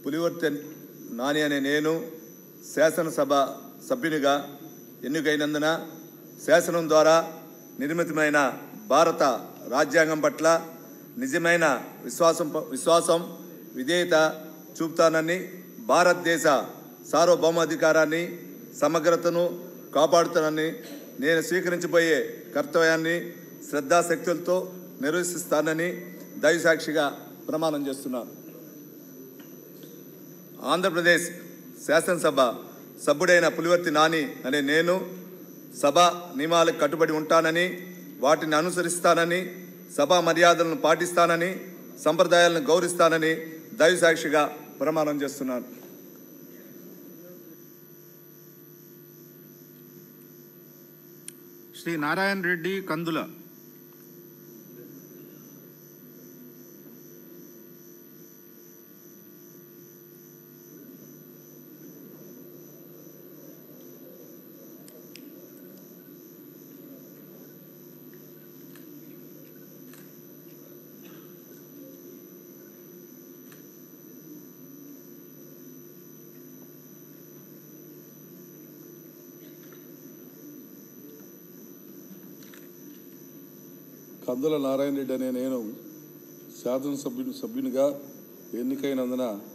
పులివర్తె నాని అనే నేను శాసనసభ సభ్యునిగా ఎన్నికైనందున శాసనం ద్వారా నిర్మితమైన భారత రాజ్యాంగం పట్ల నిజమైన విశ్వాసం విశ్వాసం విధేయత చూపుతానని భారతదేశ సార్వభౌమాధికారాన్ని సమగ్రతను కాపాడుతానని నేను స్వీకరించబోయే కర్తవ్యాన్ని శ్రద్ధాశక్తులతో నిర్వహిస్తానని దైవసాక్షిగా ప్రమాణం చేస్తున్నాను ఆంధ్రప్రదేశ్ శాసనసభ సభ్యుడైన పులివర్తి నాని అనే నేను సభ నియమాలకు కట్టుబడి ఉంటానని వాటిని అనుసరిస్తానని సభా మర్యాదలను పాటిస్తానని సంప్రదాయాలను గౌరవిస్తానని దైవసాక్షిగా ప్రమాణం చేస్తున్నాను శ్రీ నారాయణ రెడ్డి కందుల కందుల నారాయణ రెడ్డి అనే నేను శాసనసభ్యుని సభ్యునిగా ఎన్నికైనందున